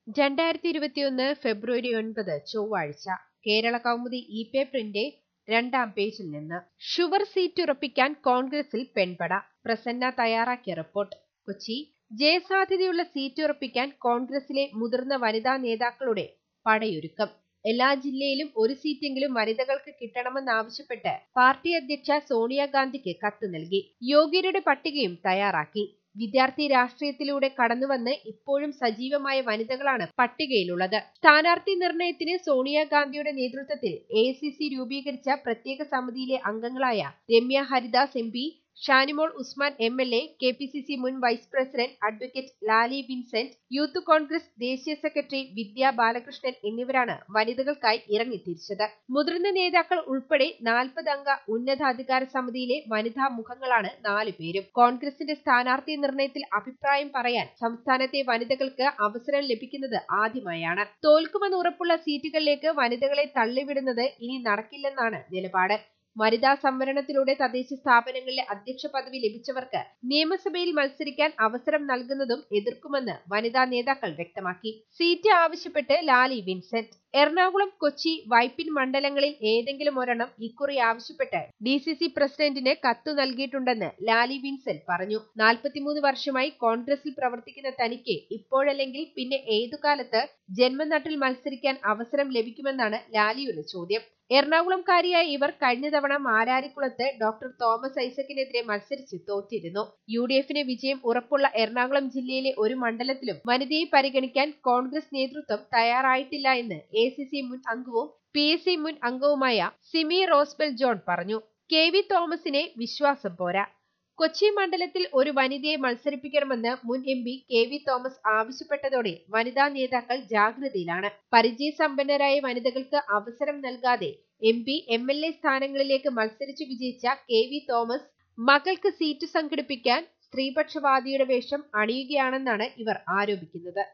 രണ്ടായിരത്തി ഇരുപത്തിയൊന്ന് ഫെബ്രുവരി ഒൻപത് ചൊവ്വാഴ്ച കേരള കൗമുദി ഇ പേപ്പറിന്റെ രണ്ടാം പേജിൽ നിന്ന് ഷുവർ സീറ്റ് ഉറപ്പിക്കാൻ കോൺഗ്രസിൽ പെൺപട പ്രസന്ന തയ്യാറാക്കിയ റിപ്പോർട്ട് കൊച്ചി ജയസാധ്യതയുള്ള സീറ്റ് ഉറപ്പിക്കാൻ കോൺഗ്രസിലെ മുതിർന്ന വനിതാ നേതാക്കളുടെ പടയൊരുക്കം എല്ലാ ജില്ലയിലും ഒരു സീറ്റെങ്കിലും വനിതകൾക്ക് കിട്ടണമെന്നാവശ്യപ്പെട്ട് പാർട്ടി അധ്യക്ഷ സോണിയാഗാന്ധിക്ക് കത്ത് നൽകി യോഗ്യരുടെ പട്ടികയും തയ്യാറാക്കി വിദ്യാർത്ഥി രാഷ്ട്രീയത്തിലൂടെ കടന്നുവന്ന് ഇപ്പോഴും സജീവമായ വനിതകളാണ് പട്ടികയിലുള്ളത് സ്ഥാനാർത്ഥി നിർണയത്തിന് സോണിയാഗാന്ധിയുടെ നേതൃത്വത്തിൽ എ രൂപീകരിച്ച പ്രത്യേക സമിതിയിലെ അംഗങ്ങളായ Ramya Haridas M P Shanimol Usman M L A K P C C മുൻ vice president advocate Lali Vincent youth Congress ദേശീയ സെക്രട്ടറി വിദ്യ ബാലകൃഷ്ണൻ എന്നിവരാണ് വനിതകൾക്കായി ഇറങ്ങിത്തിരിച്ചത് മുതിർന്ന നേതാക്കൾ ഉൾപ്പെടെ നാൽപ്പത് അംഗ ഉന്നതാധികാര സമിതിയിലെ വനിതാ മുഖങ്ങളാണ് നാലു പേരും കോൺഗ്രസിന്റെ സ്ഥാനാർത്ഥി നിർണയത്തിൽ അഭിപ്രായം പറയാൻ സംസ്ഥാനത്തെ വനിതകൾക്ക് അവസരം ലഭിക്കുന്നത് ആദ്യമായാണ് തോൽക്കുമെന്ന് ഉറപ്പുള്ള സീറ്റുകളിലേക്ക് വനിതകളെ തള്ളിവിടുന്നത് ഇനി നടക്കില്ലെന്നാണ് നിലപാട് വനിതാ സംവരണത്തിലൂടെ തദ്ദേശ സ്ഥാപനങ്ങളിലെ അധ്യക്ഷ പദവി ലഭിച്ചവർക്ക് നിയമസഭയിൽ മത്സരിക്കാൻ അവസരം നൽകുന്നതും എതിർക്കുമെന്ന് വനിതാ നേതാക്കൾ വ്യക്തമാക്കി സീറ്റ് ആവശ്യപ്പെട്ട് ലാലി വിൻസെന്റ് എറണാകുളം കൊച്ചി വൈപ്പിൻ മണ്ഡലങ്ങളിൽ ഏതെങ്കിലും ഒരെണ്ണം ഇക്കുറി ആവശ്യപ്പെട്ട് ഡി സി സി പ്രസിഡന്റിന് കത്തു നൽകിയിട്ടുണ്ടെന്ന് ലാലി വിൻസെന്റ് പറഞ്ഞു നാൽപ്പത്തിമൂന്ന് വർഷമായി കോൺഗ്രസിൽ പ്രവർത്തിക്കുന്ന തനിക്ക് ഇപ്പോഴല്ലെങ്കിൽ പിന്നെ ഏതു കാലത്ത് ജന്മനാട്ടിൽ മത്സരിക്കാൻ അവസരം ലഭിക്കുമെന്നാണ് ലാലിയുടെ ചോദ്യം എറണാകുളംകാരിയായ ഇവർ കഴിഞ്ഞ തവണ മാരാരിക്കുളത്ത് ഡോക്ടർ തോമസ് ഐസക്കിനെതിരെ മത്സരിച്ച് തോറ്റിരുന്നു യു ഡി എഫിന് വിജയം ഉറപ്പുള്ള എറണാകുളം ജില്ലയിലെ ഒരു മണ്ഡലത്തിലും വനിതയെ പരിഗണിക്കാൻ കോൺഗ്രസ് നേതൃത്വം തയ്യാറായിട്ടില്ല എന്ന് എ സി സി മുൻ അംഗവും പി എസ് സി മുൻ അംഗവുമായ സിമി റോസ്ബെൽ ജോൺ പറഞ്ഞു കെ വി തോമസിനെ വിശ്വാസം പോരാ കൊച്ചി മണ്ഡലത്തിൽ ഒരു വനിതയെ മത്സരിപ്പിക്കണമെന്ന് മുൻ M P K V Thomas ആവശ്യപ്പെട്ടതോടെ വനിതാ നേതാക്കൾ ജാഗ്രതയിലാണ് പരിചയസമ്പന്നരായ വനിതകൾക്ക് അവസരം നൽകാതെ M P M L A സ്ഥാനങ്ങളിലേക്ക് മത്സരിച്ചു വിജയിച്ച കെ വി തോമസ് മകൾക്ക് സീറ്റ് സംഘടിപ്പിക്കാൻ സ്ത്രീപക്ഷവാദിയുടെ വേഷം അണിയുകയാണെന്നാണ് ഇവർ ആരോപിക്കുന്നത്